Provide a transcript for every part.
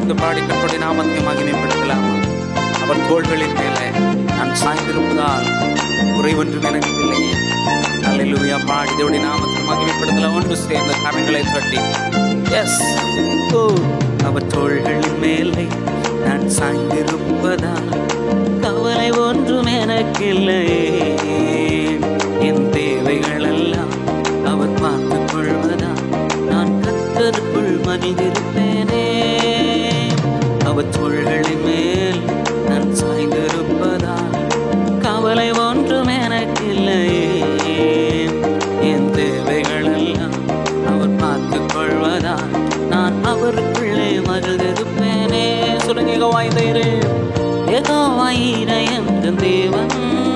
சேர்ந்து பாடி கற்புடைய நாமத்தை மகிமைப்படுத்தலாமா அவர் தோள்களின் மேலே நான் சாய்ந்திருப்பதால் குறைவொன்றும் எனக்கு இல்லையே அல்லேலூயா பாடி தேவனுடைய நாமத்தை மகிமைப்படுத்தலாம் ஒன்று சேர்ந்த கரங்களை தட்டி எஸ் ஓ அவர் தோள்களின் மேலே நான் சாய்ந்திருப்பதால் கவலை ஒன்றும் எனக்கில்லையே என் தேவைகள் எல்லாம் அவர் பார்த்துக் கொள்வதால் நான் கத்தருக்குள் மனிதிருப்பேனே அவர் தோள்களின் மேல் நான் சாய்ந்திருப்பதால் கவலை ஒன்றும் எனக்கில்லையே என் தேவைகள் எல்லாம் அவர் பார்த்துக் கொள்வதால் நான் அவருக்குள்ளே மகிழ்ந்திருப்பேனே சொல்லுங்க வாய்ந்தேரே ஏதோ வாயிரயம் தேவன்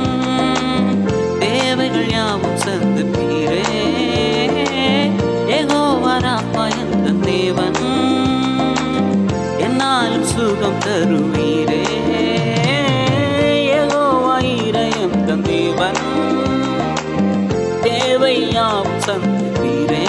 தேவைகள் யாவும் சந்திப்பீரே ஏகோ வராப்பாயந்த தேவன் என்னாலும் சுகம் தருவீரே ஏகோ வாயிரயம் தேவன் தேவை யாவும் சந்திப்பீரே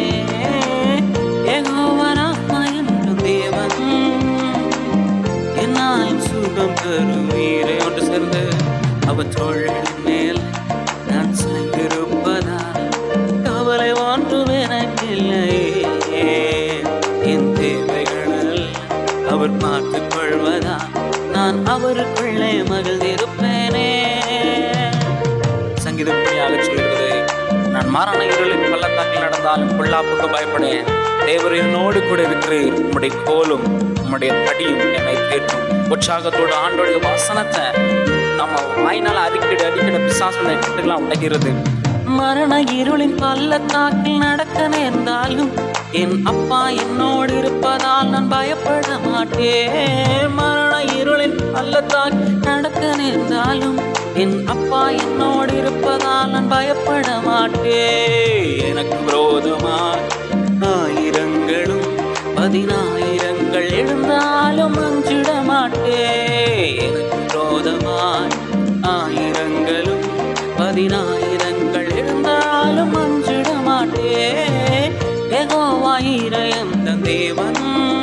ஏகோ வராப்பாயந்த தேவன் என்னாலும் சுகம் தருவீரே ஒன்று சேர்ந்து அவர் தோழின் மேல் நான் சாய்ந்திருப்பதால் கவலை ஒன்றும் எனக்கில்லையே என் தேவைகள் அவர் பார்த்துக் கொள்வதா நான் அவருக்குள்ளே மகிழ்ந்திருப்பேனே சங்கீதப்படியாக சொல்கிறது நான் மரண இருளின் பள்ளத்தாக்கில் நடந்தாலும் பொல்லாப்புக்கு பயப்படேன் தேவர் என்னோடு கூட இருக்கிறீர் உம்முடைய கோலும் உம்முடைய தடியும் என்னை தேற்றும் உற்சாகத்தோடு ஆண்டோடைய வசனத்தை நம்ம வாய்னால அடிக்கடி அடிக்கடி பிசாசனை கட்டுலாம் உடைகிறது மரண இருளின் பள்ளத்தாக்கில் நடக்க நேர்ந்தாலும் என் அப்பா என்னோடு இருப்பதால் நான் பயப்பட மாட்டேன் மரண இருளின் பள்ளத்தாக்கில் நடக்க நேர்ந்தாலும் என் அப்பா என்னோடு இருப்பதால் நான் பயப்பட மாட்டேன் எனக்கு விரோதமாய் ஆயிரங்களும் பதினாயிரங்கள் எழுந்தாலும் அஞ்சிட மாட்டேன் எனக்கு விரோதமாய் ஆயிரங்களும் பதினாயிரங்கள் எழுந்தாலும் அஞ்சிட மாட்டேன் ஏகோவாயிரம் தேவன்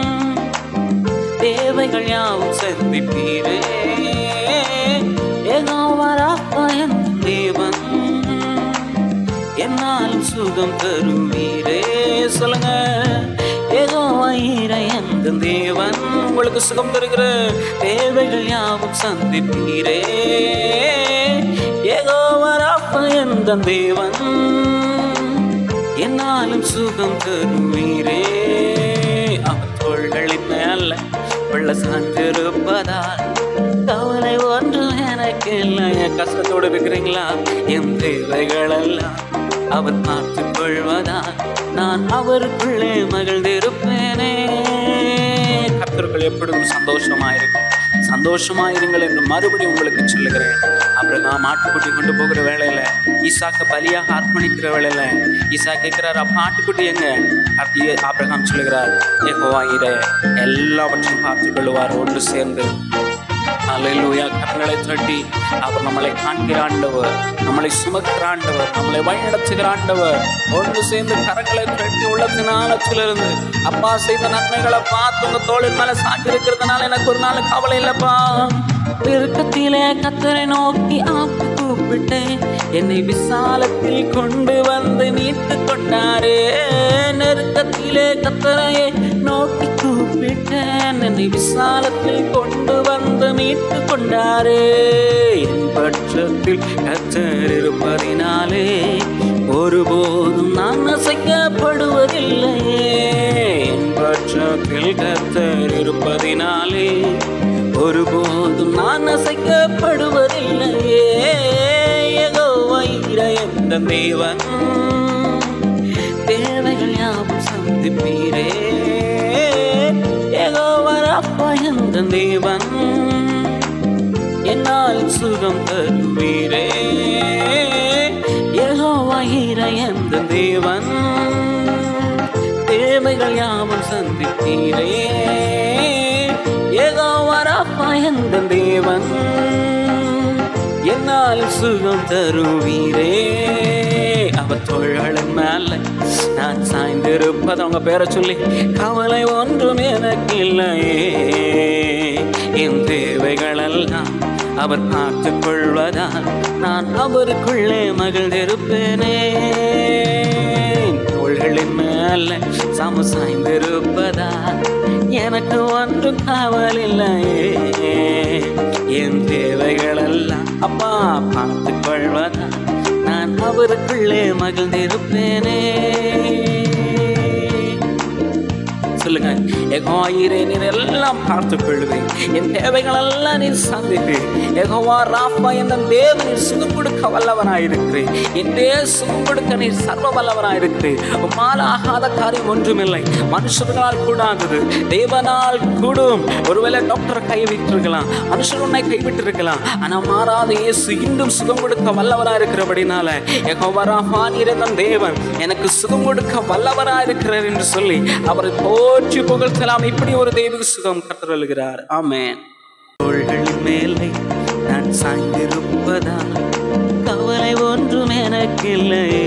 தேவைகள் யாவும் சந்திப்பீரே ஏகோவராப்பாயன் தேவன் என்னாலும் சுகம் தருவீரே சொல்லுங்க ஏதோ ஐரையன் தேவன் உங்களுக்கு சுகம் தருகிற தேவைகள் யாவும் சந்திப்பீரே ஏதோ வராப்பயன் தேவன் என்னாலும் சுகம் தருவீரே அவன் தோள்களின் மேல வெள்ள சார்ந்திருப்பதால் கவலை ஒன்றும் எனக்கு இல்லை என் கஷ்டத்தோடு இருக்கிறீங்களா என் தேவைகள் எல்லாம் அவர் பார்த்துக் கொள்வதால் நான் அவருக்குள்ளே மகிழ்ந்திருப்பேனே கர்த்தர்கள் எப்பொழுதும் சந்தோஷமாயிருக்கும் சந்தோஷமாயிருங்கள் என்று மறுபடியும் உங்களுக்கு சொல்லுகிறேன் அப்புறம் நான் ஆட்டுக்குட்டி கொண்டு போகிற வேலையில ஈசாக்க பலியாக அர்ப்பணிக்கிற வேலையில ஈசா கேட்கிறார் அப்ப ஆட்டுக்குட்டி எங்க அப்படியே ஆபிரகாம் சொல்லுகிறார் ஏகோவாயிர எல்லாவற்றையும் பார்த்துக் கொள்வார் ஒன்று சேர்ந்து அல்லேலூயா கரங்களை தட்டி அவர் நம்மளை காண்கிற ஆண்டவர் நம்மளை சுமக்கிற ஆண்டவர் நம்மளை வழிநடத்துகிற ஆண்டவர் ஒன்று சேர்ந்து கரங்களை தட்டி உள்ளத்தின் ஆழத்திலிருந்து அப்பா செய்த நன்மைகளை பார்த்து உங்க தோளின் மேல சாஞ்சி இருக்கிறதுனால எனக்கு ஒரு நாள் கவலை இல்லப்பா நெருக்கத்திலே கத்தரை நோக்கி ஆப்பு கூப்பிட்டேன் என்னை விசாலத்தில் கொண்டு வந்து மீட்டு கொண்டாரே நெருக்கத்திலே கத்தரையை நோக்கி கூப்பிட்டேன் என்னை விசாலத்தில் கொண்டு வந்து மீட்டு கொண்டாரே என் பட்சத்தில் கத்தர் இருப்பதினாலே ஒருபோதும் நான் அசைக்கப்படுவதில்லையே என் பட்சத்தில் கத்தர் இருப்பதினாலே ஒருபோதும் நான் அசைக்கப்படுவதில்லையே ஏகோ வைர எந்த தேவன் தேவைகள் யாவும் சந்திப்பீரே ஏகோ வரப்பா எந்த தேவன் என்னால் சுகம் தருவீரே ஏகோ வைர எந்த தேவன் தேவைகள் யாவும் சந்திப்பீரே ஏகோ வரப்பா எந்த தேவன் என்னால் சுகம் தருவீரே அவர் தோழன் மேல அல்ல நான் சாய்ந்திருப்பது உங்க பேரை சொல்லி கவலை ஒன்றும் எனக்கு இல்லையே என் தேவைகளெல்லாம் அவர் பார்த்து கொள்வதால் நான் அவருக்குள்ளே மகிழ்ந்திருப்பேனே தோள்களின் மேல சம சாய்ந்திருப்பதால் எனக்கு ஒன்றும் காவலில்லையே என் தேவைகளெல்லாம் அப்பா பார்த்து கொள்வதால் நான் அவருக்குள்ளே மகிழ்ந்திருப்பேனே சொல்லுங்க எகோயிரே நீர் எல்லாம் பார்த்துக் கொள்வேன் என் தேவைகள் எல்லாம் நீர் சந்திப்பேன் எகோவா ராப்பா என்ற தேவன் நீர் சுகம் கொடுக்க வல்லவனாயிருக்கிறேன் என் தே சுகம் கொடுக்க நீர் சர்வ வல்லவனாயிருக்கிறேன் உம்மால் ஆகாத காரியம் ஒன்றுமில்லை மனுஷர்களால் கூடாதது தேவனால் கூடும் ஒருவேளை டாக்டர் கைவிட்டிருக்கலாம் மனுஷர் உன்னை கைவிட்டிருக்கலாம் ஆனா மாறாத இயேசு இன்னும் சுகம் கொடுக்க வல்லவரா இருக்கிறபடினால எகோவா ராப்பா நீர் என்ற தேவன் எனக்கு சுகம் கொடுக்க வல்லவரா இருக்கிறார் என்று சொல்லி அவரை போற்றி புகழ்த்தலாம் இப்படி ஒரு தெய்வீக சுகம் கற்றுள்கிறார் ஆமென் தோள்களின் மேலே நான் சாய்ந்திருப்பதால் கவலை ஒன்றும் எனக்கு இல்லையே